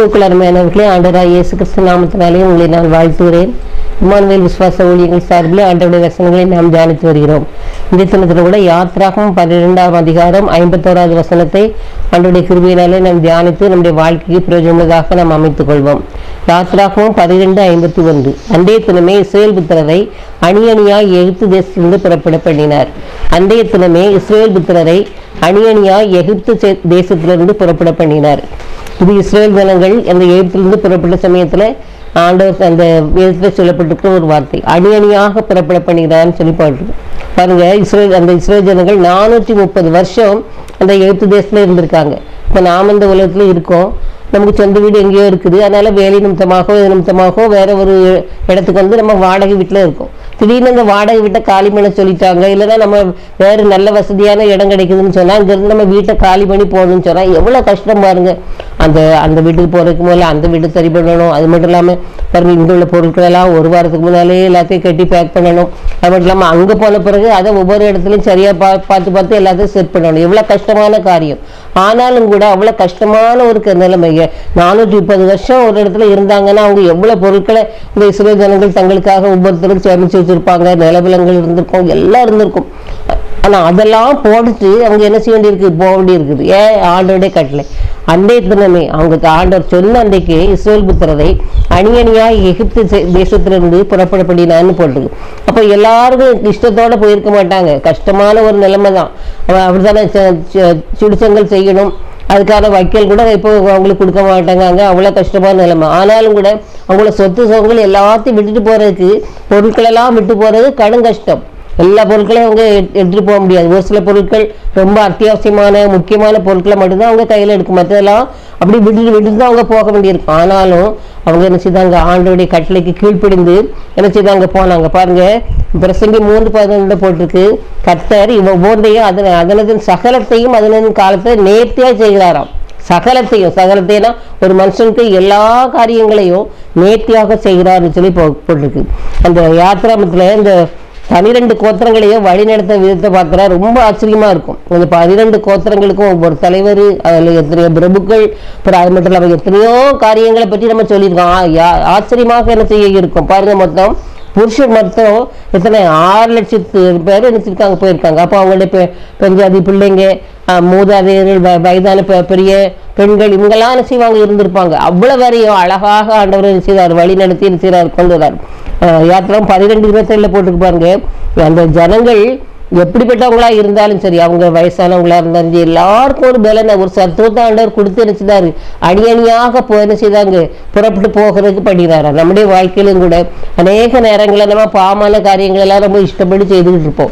கிறிஸ்துவுக்குள் அருமையானவர்களே ஆண்டராய் இயேசு கிறிஸ்து நாமத்தினாலே உங்களை நான் வாழ்த்துகிறேன் இம்மானுவேல் விசுவாச ஊழியர்கள் சார்பில் ஆண்டவருடைய வசனங்களை நாம் தியானித்து வருகிறோம் இந்த தினத்தில் கூட யாத்ராகம் பன்னிரெண்டாம் அதிகாரம் ஐம்பத்தோராவது வசனத்தை ஆண்டவருடைய கிருபையினாலே நாம் தியானித்து நம்முடைய வாழ்க்கைக்கு பிரயோஜனமாக நாம் அமைத்துக் கொள்வோம் யாத்ராகமும் பன்னிரெண்டு ஐம்பத்தி ஒன்று அன்றைய தினமே இஸ்ரேல் புத்திரரை அணி அணியாய் எகிப்து தேசத்திலிருந்து புறப்பட பண்ணினார் அன்றைய தினமே இஸ்ரேல் புத்திரரை அணி அணியாய் எகிப்து சே- தேசத்திலிருந்து புறப்பட பண்ணினார் இது இஸ்ரேல் ஜனங்கள் அந்த எகிப்திலிருந்து புறப்பட்ட சமயத்துல ஆண்டவர் அந்த வேதத்தில் சொல்லப்பட்டிருக்கிற ஒரு வார்த்தை அணி அணியாக புறப்பட பண்ணினார்னு சொல்லி பாட்டு பாருங்க இஸ்ரேல் அந்த இஸ்ரேல் ஜனங்கள் நானூற்றி முப்பது வருஷம் அந்த எகிப்து தேசத்துல இருந்திருக்காங்க இப்போ நாம் இந்த உலகத்துல இருக்கோம் நமக்கு சொந்த வீடு எங்கேயோ இருக்குது அதனால வேலை நிமித்தமாகவோ இது நிமித்தமாகவோ வேற ஒரு இடத்துக்கு வந்து நம்ம வாடகை வீட்டில் இருக்கோம் திடீர்னு அந்த வாடகை வீட்டை காலி பண்ண சொல்லிட்டாங்க இல்லைன்னா நம்ம வேறு நல்ல வசதியான இடம் கிடைக்குதுன்னு சொன்னால் அங்கேருந்து நம்ம வீட்டை காலி பண்ணி போகணும்னு சொன்னால் எவ்வளோ கஷ்டம் பாருங்க அந்த அந்த வீட்டுக்கு போகிறதுக்கு முதல்ல அந்த வீடு சரி பண்ணணும் அது மட்டும் இல்லாமல் பாருங்க இங்கே உள்ள பொருட்கள் எல்லாம் ஒரு வாரத்துக்கு முன்னாலே எல்லாத்தையும் கட்டி பேக் பண்ணணும் அது மட்டும் இல்லாமல் அங்கே போன பிறகு அதை ஒவ்வொரு இடத்துலையும் சரியாக பா பார்த்து பார்த்து எல்லாத்தையும் செட் பண்ணணும் எவ்வளோ கஷ்டமான காரியம் ஆனாலும் கூட அவ்வளோ கஷ்டமான ஒரு க- நிலைமை நானூற்றி முப்பது வருஷம் ஒரு இடத்துல இருந்தாங்கன்னா அவங்க எவ்வளோ பொருட்களை இந்த இஸ்ரேல் ஜனங்கள் தங்களுக்காக ஒவ்வொருத்தரும் சேமிச்சு வச்சிருப்பாங்க நிலவிலங்கள் இருந்திருக்கும் எல்லாம் இருந்திருக்கும் ஆனா அதெல்லாம் போட்டுட்டு அவங்க என்ன செய்ய வேண்டியிருக்கு போக வேண்டியிருக்குது ஏன் ஆண்டோடைய கட்டளை அன்றைய தினமே அவங்க ஆண்டவர் சொன்ன அன்றைக்கு இஸ்ரேல் புத்திரரை அணி அணியா எகிப்து சே- தேசத்திலிருந்து புறப்படப்படினான்னு போட்டிருக்கு அப்போ எல்லாருக்கும் இஷ்டத்தோட போயிருக்க மாட்டாங்க கஷ்டமான ஒரு நிலைமை தான் அவ- அப்படித்தானே ச- ச- சுடுசங்கள் செய்யணும் அதுக்கான வைக்கல் கூட இப்போ அவங்களுக்கு கொடுக்க மாட்டாங்க அவ்வளோ கஷ்டமான நிலைமை ஆனாலும் கூட அவங்கள சொத்து சுகங்கள் எல்லாத்தையும் விட்டுட்டு போறதுக்கு பொருட்கள் எல்லாம் விட்டு போறது கடும் கஷ்டம் எல்லா பொருட்களையும் அவங்க எட்- எடுத்துட்டு போக முடியாது ஒரு சில பொருட்கள் ரொம்ப அத்தியாவசியமான முக்கியமான பொருட்களை மட்டும்தான் அவங்க கையில் எடுக்கும் மற்றதெல்லாம் அப்படி விட்டுட்டு விட்டுட்டு தான் அவங்க போக வேண்டியிருக்கும் ஆனாலும் அவங்க என்ன செய்தாங்க ஆண்டோடைய கட்டளைக்கு கீழ்ப்படிந்து என்ன செய்தாங்க போனாங்க பாருங்க பிரசங்கி மூன்று பதினொன்று போட்டிருக்கு கர்த்தர் இவ ஒவ்வொன்றையும் அதன் அதனதன் சகலத்தையும் அதனதன் காலத்தை நேர்த்தியா செய்கிறாராம் சகலத்தையும் சகலத்தைனா ஒரு மனுஷனுக்கு எல்லா காரியங்களையும் நேர்த்தியாக செய்கிறார்னு சொல்லி போ- போட்டிருக்கு அந்த யாத்திராமத்துல இந்த பனிரெண்டு கோத்திரங்களையும் வழிநடத்த விதத்தை பார்த்தா ரொம்ப ஆச்சரியமா இருக்கும் இந்த பனிரெண்டு கோத்திரங்களுக்கும் ஒவ்வொரு தலைவர் அதில் எத்தனையோ பிரபுக்கள் அப்புறம் அது மட்டும் இல்லாமல் எத்தனையோ காரியங்களை பற்றி நம்ம சொல்லியிருக்கோம் ஆ, யா- ஆச்சரியமாக என்ன செய்ய இருக்கும் பாருங்க மொத்தம் புருஷன் மொத்தம் எத்தனை ஆறு லட்சத்து பேர் நினைச்சிருக்காங்க போயிருக்காங்க அப்போ அவங்களுடைய பெ- பெஞ்சாதி பிள்ளைங்க ஆ, மூதாதையர்கள் வ- வயதான பெ- பெரிய பெண்கள் இவங்கெல்லாம் என்ன செய்வாங்க இருந்திருப்பாங்க அவ்வளவு வரையும் அழகாக ஆண்டவர் என்ன செய்தார் வழி நடத்தி என்ன செய்தார் கொண்டு வரார் யாத்திரம் பன்னிரெண்டு இருபத்தேழுல போட்டுக்கு பாருங்க அந்த ஜனங்கள் எப்படிப்பட்டவங்களா இருந்தாலும் சரி அவங்க வயசானவங்களா இருந்தாலும் சரி எல்லாருக்கும் ஒரு பலனை ஒரு சத்துவத்தை ஆண்டவர் கொடுத்து என்ன செய்தாரு அணி அணியாக போ என்ன செய்தாங்க புறப்பட்டு போகிறதுக்கு பண்ணிடுறாரு நம்முடைய வாழ்க்கையிலும் கூட அநேக நேரங்களில் நம்ம பாவமான காரியங்கள் எல்லாம் ரொம்ப இஷ்டப்பட்டு செய்துக்கிட்டு இருப்போம்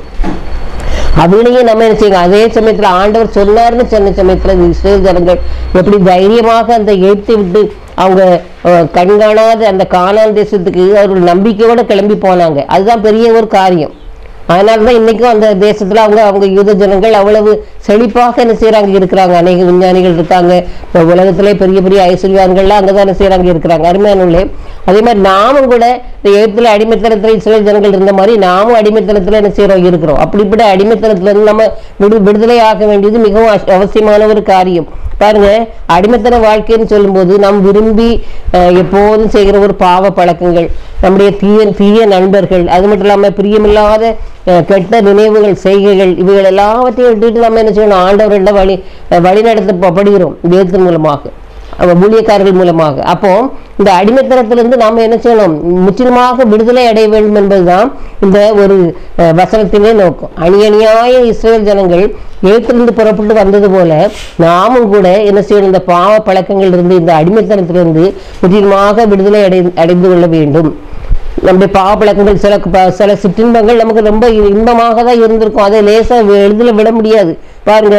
அவங்களையும் நம்ம என்ன செய்யணும் அதே சமயத்துல ஆண்டவர் சொன்னார்னு சொன்ன சமயத்துல இந்த இஸ்ரேல் ஜனங்கள் எப்படி தைரியமாக அந்த எய்த்து விட்டு அவங்க அஹ், கண்காணாத அந்த கானான் தேசத்துக்கு அவர்கள் நம்பிக்கையோட கிளம்பி போனாங்க அதுதான் பெரிய ஒரு காரியம் அதனால தான் இன்னைக்கும் அந்த தேசத்துல அவங்க அவங்க யூத ஜனங்கள் அவ்வளவு செழிப்பாக என்ன செய்றாங்க இருக்கிறாங்க அநேக விஞ்ஞானிகள் இருக்காங்க இப்போ உலகத்திலே பெரிய பெரிய ஐஸ்வர்யான்கள்லாம் அங்கே தான் என்ன செய்றாங்க இருக்கிறாங்க அருமையானவர்களே அதே மாதிரி நாமும் கூட இந்த எழுத்துல அடிமைத்தனத்தில் இஸ்ரேல் ஜனங்கள் இருந்த மாதிரி நாமும் அடிமைத்தனத்துல என்ன செய்றோம் இருக்கிறோம் அப்படிப்பட்ட அடிமைத்தனத்துல இருந்து நம்ம விடு விடுதலை ஆக வேண்டியது மிகவும் அவ- அவசியமான ஒரு காரியம் பாருங்க அடிமைத்தன வாழ்க்கைன்னு சொல்லும்போது நாம் விரும்பி அஹ், எப்போதும் செய்கிற ஒரு பாவ பழக்கங்கள் நம்முடைய தீய தீய நண்பர்கள் அது மட்டும் இல்லாம பிரியமில்லாத அஹ், கெட்ட நினைவுகள் செய்கைகள் இவைகள் எல்லாவற்றையும் விட்டுட்டு நம்ம என்ன செய்யணும் ஆண்டவர்கிட்ட வழி அஹ், வழி நடத்தப்படுகிறோம் வேதத்தின் மூலமாக அவ- ஊழியக்காரர்கள் மூலமாக அப்போ இந்த அடிமைத்தனத்திலிருந்து நாம என்ன செய்யணும் முற்றிலுமாக விடுதலை அடைய வேண்டும் என்பதுதான் இந்த ஒரு அஹ், வசனத்திலே நோக்கம் அணி அணியாய இஸ்ரேல் ஜனங்கள் எழுத்திலிருந்து புறப்பட்டு வந்தது போல நாமும் கூட என்ன செய்யணும் இந்த பாவ பழக்கங்கள் இருந்து இந்த அடிமைத்தனத்திலிருந்து முற்றிலுமாக விடுதலை அடை அடைந்து கொள்ள வேண்டும் நம்முடைய பாவ பழக்கங்கள் சில ப- சில சிற்றின்பங்கள் நமக்கு ரொம்ப இன்பமாக தான் இருந்திருக்கும் அதை லேசா எழுதில் விட முடியாது பாருங்க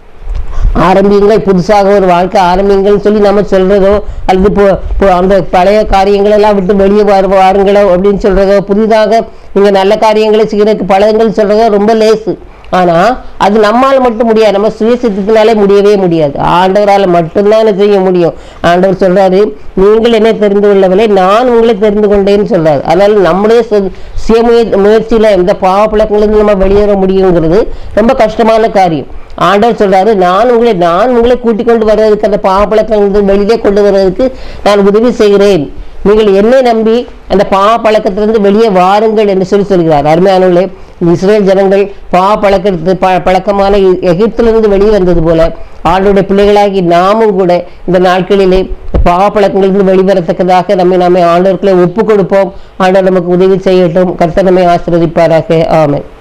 ஆரம்பியுங்கள் புதுசாக ஒரு வாழ்க்கை ஆரம்பிங்கள்னு சொல்லி நம்ம சொல்றதோ அல்லது இப்போ இப்போ அந்த பழைய காரியங்கள் எல்லாம் விட்டு வெளியே வரு வாருங்களோ அப்படின்னு சொல்றதோ புதிதாக நீங்க நல்ல காரியங்களை செய்யறதுக்கு பழங்கள் சொல்றதோ ரொம்ப லேசு ஆனா அது நம்மால் மட்டும் முடியாது நம்ம சுயசித்தத்தினாலே முடியவே முடியாது ஆண்டவரால் மட்டும்தான் செய்ய முடியும் ஆண்டவர் சொல்றாரு நீங்கள் என்னை தெரிந்து கொள்ளவில்லை நான் உங்களை தெரிந்து கொண்டேன்னு சொல்றாரு அதனால நம்முடைய சு- சுயமுய முயற்சியில இந்த பாவ பழக்கங்களிலிருந்து நம்ம வெளியேற முடியுங்கிறது ரொம்ப கஷ்டமான காரியம் ஆண்டவர் சொல்றாரு நான் உங்களை நான் உங்களை கூட்டிக் கொண்டு வர்றதுக்கு அந்த பாவ பழக்கங்கள் வெளியே கொண்டு வர்றதுக்கு நான் உதவி செய்கிறேன் நீங்கள் என்னை நம்பி அந்த பாவ பழக்கத்திலிருந்து வெளியே வாருங்கள் என்று சொல்லி சொல்கிறார் அருமையானவர்களே இஸ்ரேல் ஜனங்கள் பாவ பழக்கத்து ப- பழக்கமான எ- எகிப்திலிருந்து வெளியே வந்தது போல ஆண்டோடைய பிள்ளைகளாகி நாமும் கூட இந்த நாட்களிலே பாவ பழக்கங்களிலிருந்து வெளிவரத்தக்கதாக நம்மை நாமே ஆண்டவர்களை ஒப்பு கொடுப்போம் ஆண்டவர் நமக்கு உதவி செய்யட்டும் கர்த்தர் நம்மை ஆசீர்வதிப்பாராக ஆமென்